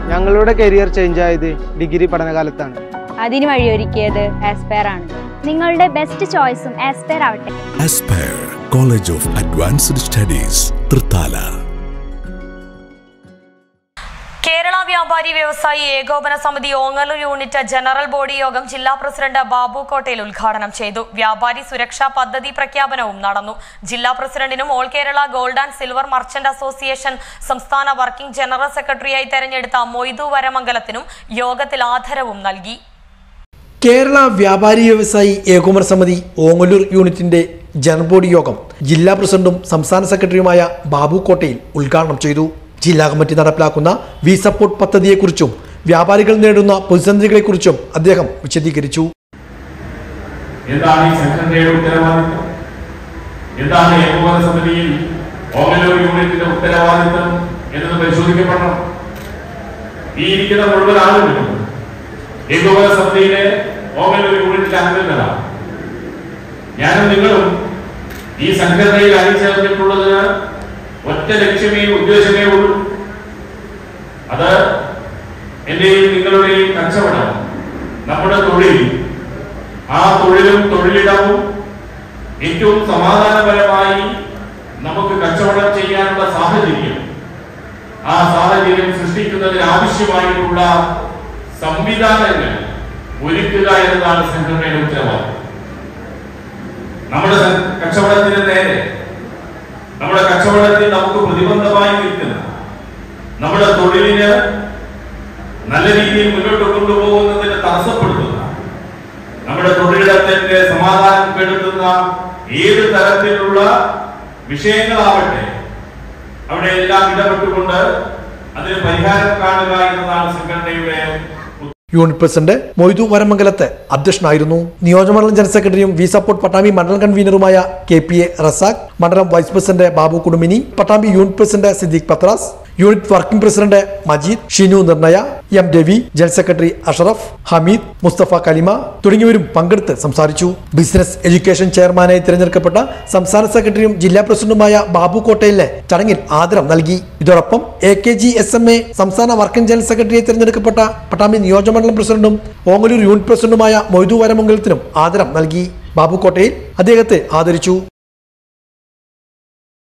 ഞങ്ങളുടെ career change ആയത് degree പഠനകാലത്താണ് അതിന് വഴിയൊരുക്കിയത് ആസ്പയർ ആണ് നിങ്ങളുടെ ബെസ്റ്റ് ചോയ്സും ആസ്പയർ ആവട്ടെ Aspire College of Advanced Studies, Trithala. Kerala വ്യാപാരി വ്യവസായി ഏകോപന സമിതി ഓങ്ങല്ലൂർ യൂണിറ്റ് ജനറൽ ബോഡി യോഗം ജില്ലാ പ്രസിഡന്റ് ബാബു കോട്ടയിൽ ഉദ്ഘാടനം ചെയ്തു വ്യാപാരി സുരക്ഷാ പദ്ധതി പ്രഖ്യാപനവും നടന്നു ജില്ലാ പ്രസിഡന്റിനും all Kerala gold and silver merchant association സംസ്ഥാന വർക്കിംഗ് ജനറൽ സെക്രട്ടറിയായി തെരഞ്ഞെടുത്ത മൊയ്തു വരമംഗലത്തിനും യോഗത്തിൽ ആദരവും നൽകി കേരള വ്യാപാരി വ്യവസായി ഏകോപന സമിതി ഓങ്ങല്ലൂർ യൂണിറ്റിന്റെ ജനറൽ ബോഡി യോഗം ജില്ലാ പ്രസിഡന്റും സംസ്ഥാന സെക്രട്ടറിയുമായ ബാബു കോട്ടയിൽ ഉദ്ഘാടനം ചെയ്തു ജില്ലാ കമ്മിറ്റി നടപ്പിലാക്കുന്ന വി സപ്പോർട്ട് പദ്ധതിയെക്കുറിച്ചും വ്യാപാരികൾ നേടുന്ന പ്രതിസന്ധികളെക്കുറിച്ചും അദ്ദേഹം വിശദീകരിച്ചു എന്താണ് ഈ സംഘടനയുടെ ഉത്തരവാദിത്വം എന്താണ് ഏകോപന സമിതിയിൽ ഓങ്ങല്ലൂർ യൂണിറ്റിന്റെ ഉത്തരവാദിത്വം എന്നത് പരിശോധിക്കപ്പെടണം ഈ ഇരിക്കുന്ന മുഴുവൻ ആളുകളും ഏകോപന സമിതിയിലെ ഓങ്ങല്ലൂർ യൂണിറ്റിലെ അംഗങ്ങളാണ് ഞാനും നിങ്ങളും ഈ സംഘടനയിൽ അണിചേർന്നിട്ടുള്ളതിന് ഒറ്റ ലക്ഷ്യമേ ഉദ്ദേശമേ ഉള്ളൂ അത് എന്റെയും നിങ്ങളുടെയും കച്ചവടം നമ്മുടെ തൊഴിൽ ആ തൊഴിലും തൊഴിലിടവും ഏറ്റവും സമാധാനപരമായി നമുക്ക് കച്ചവടം ചെയ്യാനുള്ള സാഹചര്യം ആ സാഹചര്യം സൃഷ്ടിക്കുന്നതിന് ആവശ്യമായിട്ടുള്ള സംവിധാനങ്ങൾ ഒരുക്കുക എന്നതാണ് സംഘടനയുടെ ഉത്തരവാദിത്വം നമ്മുടെ സം- കച്ചവടത്തിന് നേരെ നമ്മുടെ കച്ചവടത്തിൽ നമുക്ക് പ്രതിബന്ധമായി നിൽക്കുന്ന നമ്മുടെ തൊഴിലിന് നല്ല രീതിയിൽ മുന്നോട്ട് കൊണ്ടുപോകുന്നതിന് തടസ്സപ്പെടുത്തുന്ന നമ്മുടെ തൊഴിലിടത്തിന്റെ സമാധാനം കെടുത്തുന്ന ഏത് തരത്തിലുള്ള വിഷയങ്ങളാവട്ടെ അവിടെ എല്ലാം ഇടപെട്ടുകൊണ്ട് അതിന് പരിഹാരം കാണുക എന്നതാണ് സംഘടനയുടെ യൂണിറ്റ് പ്രസിഡന്റ് മൊയ്തു വരമംഗലത്ത് അധ്യക്ഷനായിരുന്നു നിയോജകമണ്ഡലം ജനറൽ സെക്രട്ടറിയും വി സപ്പോർട്ട് പട്ടാമ്പി മണ്ഡലം കൺവീനറുമായ കെ പി എ റസാഖ് മണ്ഡലം vice president Babu Kudumini Pattambi unit president Siddique Pathras unit working president Majeed Shinu Nirnaya M Ravi general secretary Ashraf Hameed Musthafa Kalima തുടങ്ങിയവരും പങ്കെടുത്ത് സംസാരിച്ചു ബിസിനസ് എഡ്യൂക്കേഷൻ ചെയർമാനായി തിരഞ്ഞെടുക്കപ്പെട്ട സംസ്ഥാന സെക്രട്ടറിയും ജില്ലാ പ്രസിഡന്റുമായ ബാബു കോട്ടയിലെ ചടങ്ങിൽ ആദരം നൽകി ഇതോടൊപ്പം A K G S M A സംസ്ഥാന വർക്കിംഗ് ജനറൽ സെക്രട്ടറിയായി തിരഞ്ഞെടുക്കപ്പെട്ട പട്ടാമ്പി നിയോജകമണ്ഡലം പ്രസിഡന്റും ഓങ്ങല്ലൂർ യൂണിറ്റ് പ്രസിഡന്റുമായ മൊയ്തു വരമംഗലത്തിനും ആദരം നൽകി ബാബു കോട്ടയിൽ അദ്ദേഹത്തെ ആദരിച്ചു